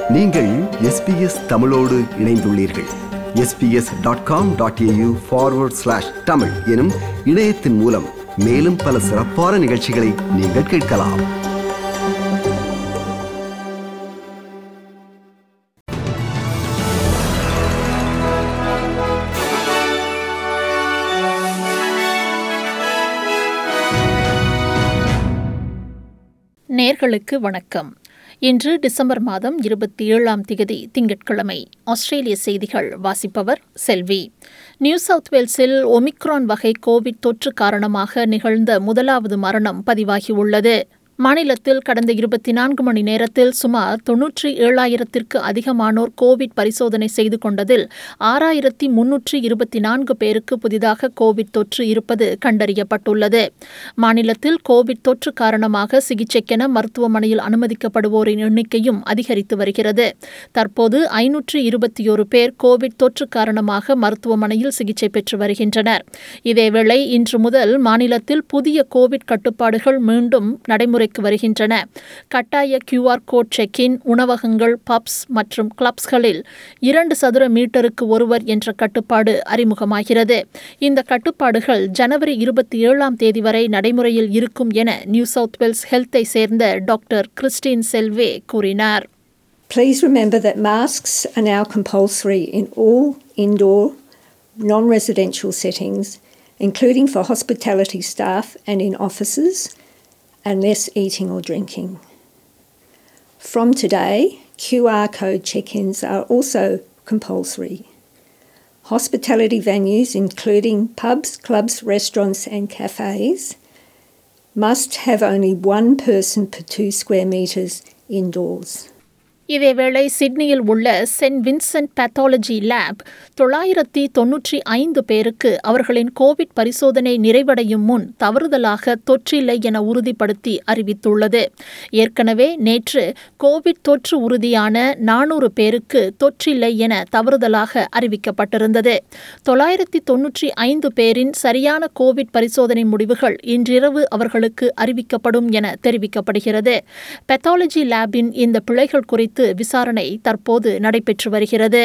நீங்கள் எஸ்பிஎஸ் தமிழோடு இணைந்துள்ளீர்கள் SBS dot com dot AU forward slash Tamil எனும் இணையத்தின் மூலம் மேலும் பல சிறப்பான நிகழ்ச்சிகளை நீங்கள் கேட்கலாம் நேர்களுக்கு வணக்கம் இன்று டிசம்பர் மாதம் இருபத்தி ஏழாம் திகதி திங்கட்கிழமை ஆஸ்திரேலிய செய்திகள் வாசிப்பவர் செல்வி நியூ சவுத் வேல்ஸில் ஒமிக்ரான் வகை கோவிட் தொற்று காரணமாக நிகழ்ந்த முதலாவது மரணம் பதிவாகியுள்ளது மாநிலத்தில் கடந்த இருபத்தி நான்கு மணி நேரத்தில் சுமார் தொன்னூற்றி ஏழாயிரத்திற்கு அதிகமானோர் கோவிட் பரிசோதனை செய்து கொண்டதில் ஆறாயிரத்தி முன்னூற்றி இருபத்தி நான்கு பேருக்கு புதிதாக கோவிட் தொற்று இருப்பது கண்டறியப்பட்டுள்ளது மாநிலத்தில் கோவிட் தொற்று காரணமாக சிகிச்சைக்கென மருத்துவமனையில் அனுமதிக்கப்படுவோரின் எண்ணிக்கையும் அதிகரித்து வருகிறது தற்போது ஐநூற்று இருபத்தி ஒரு பேர் கோவிட் தொற்று காரணமாக மருத்துவமனையில் சிகிச்சை பெற்று வருகின்றனர் இதேவேளை இன்று முதல் மாநிலத்தில் புதிய கோவிட் கட்டுப்பாடுகள் மீண்டும் நடைமுறை நடைமுறைக்கு வருகின்றன கட்டாய கியூஆர் கோட் செக்கின் உணவகங்கள் பப்ஸ் மற்றும் கிளப்ஸ்களில் இரண்டு சதுர மீட்டருக்கு ஒருவர் என்ற கட்டுப்பாடு அறிமுகமாகிறது இந்த கட்டுப்பாடுகள் ஜனவரி இருபத்தி ஏழாம் தேதி வரை நடைமுறையில் இருக்கும் என நியூ சவுத் வேல்ஸ் ஹெல்த்தை சேர்ந்த டாக்டர் கிறிஸ்டின் செல்வே கூறினார் Please remember that masks are now compulsory in all indoor, non residential settings, including for hospitality staff and in offices, unless eating or drinking. From today, QR code check ins are also compulsory. Hospitality venues, including pubs, clubs, restaurants, and cafes, must have only one person per two square metres indoors. இதேவேளை சிட்னியில் உள்ள send Vincent pathology lab தொள்ளாயிரத்தி தொன்னூற்றி ஐந்து பேருக்கு அவர்களின் Covid பரிசோதனை நிறைவடையும் முன் தவறுதலாக தொற்றில்லை என உறுதிப்படுத்தி அறிவித்துள்ளது ஏற்கனவே நேற்று கோவிட் தொற்று உறுதியான நானூறு பேருக்கு தொற்றில்லை என தவறுதலாக அறிவிக்கப்பட்டிருந்தது தொள்ளாயிரத்தி தொன்னூற்றி ஐந்து பேரின் சரியான கோவிட் பரிசோதனை முடிவுகள் இன்றிரவு அவர்களுக்கு அறிவிக்கப்படும் என தெரிவிக்கப்படுகிறது பெத்தாலஜி லேபின் இந்த பிழைகள் குறித்து குறித்து விசாரணை தற்போது நடைபெற்று வருகிறது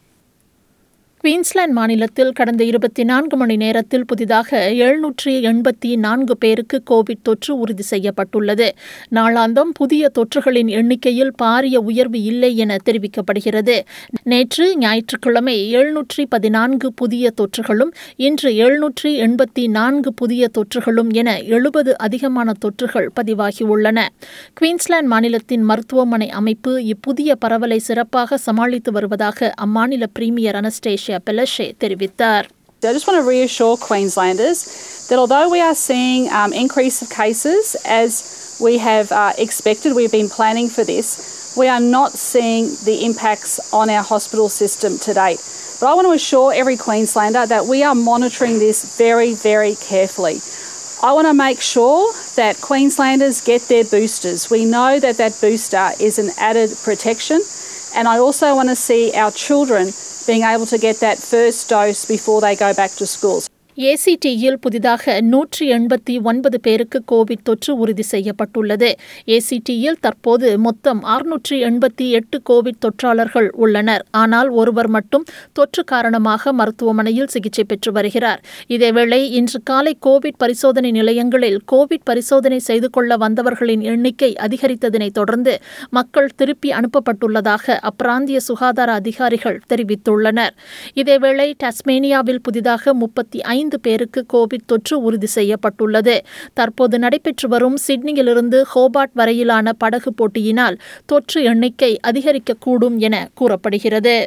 குயின்ஸ்லாந்து மாநிலத்தில் கடந்த இருபத்தி நான்கு மணி நேரத்தில் புதிதாக எழுநூற்றி எண்பத்தி நான்கு பேருக்கு கோவிட் தொற்று உறுதி செய்யப்பட்டுள்ளது நாளாந்தம் புதிய தொற்றுகளின் எண்ணிக்கையில் பாரிய உயர்வு இல்லை என தெரிவிக்கப்படுகிறது நேற்று ஞாயிற்றுக்கிழமை எழுநூற்றி பதினான்கு புதிய தொற்றுகளும் இன்று எழுநூற்றி எண்பத்தி நான்கு புதிய தொற்றுகளும் என எழுபது அதிகமான தொற்றுகள் பதிவாகியுள்ளன குயின்ஸ்லாந்து மாநிலத்தின் மருத்துவமனை அமைப்பு இப்புதிய பரவலை சிறப்பாக சமாளித்து வருவதாக அம்மாநில பிரீமியர் அனஸ்டேஷியா பெலஷே தெரிவித்தார் I just want to reassure Queenslanders that although we are seeing um, increase of cases as we have uh, expected, we've been planning for this, we are not seeing the impacts on our hospital system to date. But I want to assure every Queenslander that we are monitoring this very, very carefully. I want to make sure that Queenslanders get their boosters. We know that that booster is an added protection, and I also want to see our children being able to get that first dose before they go back to schools. ஏசிடியில் புதிதாக நூற்றி எண்பத்தி ஒன்பது பேருக்கு Covid தொற்று உறுதி செய்யப்பட்டுள்ளது ஏசிடியில் தற்போது மொத்தம் அறுநூற்றி எண்பத்தி எட்டு கோவிட் தொற்றாளர்கள் உள்ளனர் ஆனால் ஒருவர் மட்டும் தொற்று காரணமாக மருத்துவமனையில் சிகிச்சை பெற்று வருகிறார் இதேவேளை இன்று காலை கோவிட் பரிசோதனை நிலையங்களில் கோவிட் பரிசோதனை செய்து கொள்ள வந்தவர்களின் எண்ணிக்கை அதிகரித்ததனை தொடர்ந்து மக்கள் திருப்பி அனுப்பப்பட்டுள்ளதாக அப்பிராந்திய சுகாதார அதிகாரிகள் தெரிவித்துள்ளனர் இதேவேளை டாஸ்மேனியாவில் புதிதாக முப்பத்தி ஐந்து ஐந்து பேருக்கு கோவிட் தொற்று உறுதி செய்யப்பட்டுள்ளது தற்போது நடைபெற்று வரும் சிட்னியிலிருந்து ஹோபார்ட் வரையிலான படகு போட்டியினால் தொற்று எண்ணிக்கை அதிகரிக்கக்கூடும் என கூறப்படுகிறது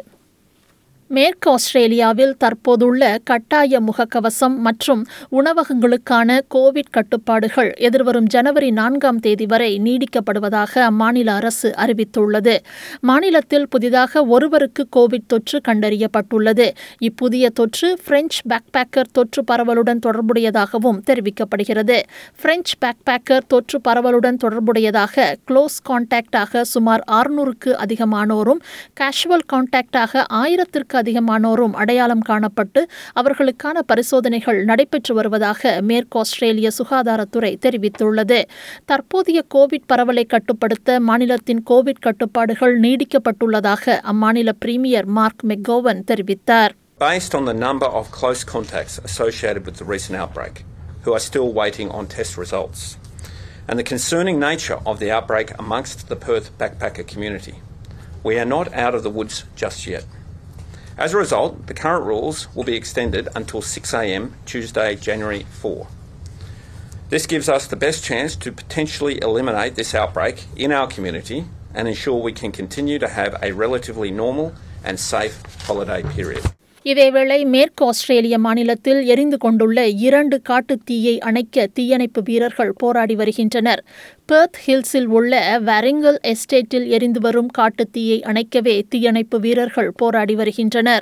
மேற்கு ஆஸ்திரேலியாவில் தற்போதுள்ள கட்டாய முகக்கவசம் மற்றும் உணவகங்களுக்கான கோவிட் கட்டுப்பாடுகள் எதிர்வரும் ஜனவரி நான்காம் தேதி வரை நீடிக்கப்படுவதாக அம்மாநில அரசு அறிவித்துள்ளது மாநிலத்தில் புதிதாக ஒருவருக்கு கோவிட் தொற்று கண்டறியப்பட்டுள்ளது இப்புதிய தொற்று பிரெஞ்சு பேக்பேக்கர் தொற்று பரவலுடன் தொடர்புடையதாகவும் தெரிவிக்கப்படுகிறது பிரெஞ்சு பேக்பேக்கர் தொற்று பரவலுடன் தொடர்புடையதாக க்ளோஸ் கான்டாக்டாக சுமார் ஆறுநூறுக்கு அதிகமானோரும் கேஷுவல் கான்டாக்டாக ஆயிரத்திற்கு அதிகமானோரும் அடையாளம் காணப்பட்டு அவர்களுக்கான பரிசோதனைகள் நடைபெற்று வருவதாக மேற்கு ஆஸ்திரேலிய சுகாதாரத்துறை தெரிவித்துள்ளது தற்போதைய கோவிட் பரவலை கட்டுப்படுத்த மாநிலத்தின் கோவிட் கட்டுப்பாடுகள் நீடிக்கப்பட்டுள்ளதாக அம்மாநில பிரீமியர் மார்க் மெக்கோவன் தெரிவித்தார் Based on the number of close contacts associated with the recent outbreak, who are still waiting on test results, and the concerning nature of the outbreak amongst the Perth backpacker community, we are not out of the woods just yet. As a result, the current rules will be extended until 6am Tuesday, January 4. This gives us the best chance to potentially eliminate this outbreak in our community and ensure we can continue to have a relatively normal and safe holiday period. இதேவேளை மேற்கு ஆஸ்திரேலிய மாநிலத்தில் எரிந்து கொண்டுள்ள இரண்டு காட்டுத் தீயை அணைக்க தீயணைப்பு வீரர்கள் போராடி வருகின்றனர் பெர்த் ஹில்ஸில் உள்ள வரிங்கல் எஸ்டேட்டில் எரிந்து வரும் காட்டுத் தீயை அணைக்கவே தீயணைப்பு வீரர்கள் போராடி வருகின்றனர்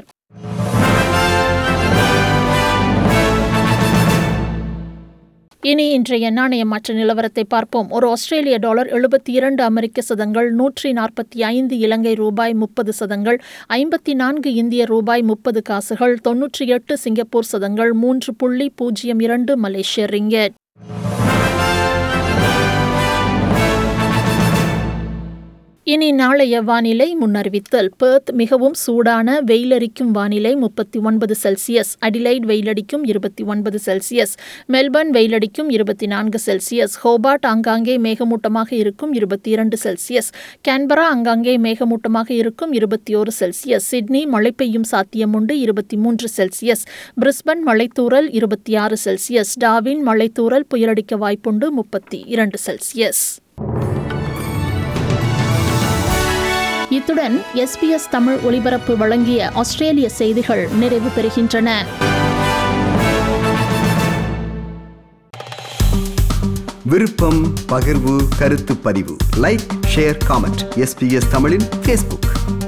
இனி இன்றைய நாணய மாற்ற நிலவரத்தை பார்ப்போம் ஒரு ஆஸ்திரேலிய டாலர் எழுபத்தி இரண்டு அமெரிக்க சதங்கள் நூற்றி நாற்பத்தி ஐந்து இலங்கை ரூபாய் முப்பது சதங்கள் ஐம்பத்தி நான்கு இந்திய ரூபாய் முப்பது காசுகள் தொன்னூற்றி எட்டு சிங்கப்பூர் சதங்கள் மூன்று புள்ளி பூஜ்ஜியம் இரண்டு மலேசிய ரிங்கெட் இனி நாளைய வானிலை முன்னறிவித்தல் பெர்த் மிகவும் சூடான வெயிலரிக்கும் வானிலை முப்பத்தி ஒன்பது செல்சியஸ் அடிலைட் வெயிலடிக்கும் இருபத்தி ஒன்பது செல்சியஸ் மெல்பர்ன் வெயிலடிக்கும் இருபத்தி நான்கு செல்சியஸ் ஹோபார்ட் ஆங்காங்கே மேகமூட்டமாக இருக்கும் இருபத்தி இரண்டு செல்சியஸ் கேன்பரா ஆங்காங்கே மேகமூட்டமாக இருக்கும் இருபத்தி ஒரு செல்சியஸ் சிட்னி மழை பெய்யும் சாத்தியமுண்டு இருபத்தி மூன்று செல்சியஸ் பிரிஸ்பன் மழைத்தூறல் இருபத்தி ஆறு செல்சியஸ் டாவின் மழைத்தூறல் புயலடிக்க வாய்ப்புண்டு முப்பத்தி இரண்டு செல்சியஸ் இத்துடன் எஸ்பிஎஸ் தமிழ் ஒலிபரப்பு வழங்கிய ஆஸ்திரேலிய செய்திகள் நிறைவு பெறுகின்றன விருப்பம் பகிர்வு கருத்து பதிவு லைக் ஷேர் காமெண்ட் எஸ்பிஎஸ் தமிழின் ஃபேஸ்புக்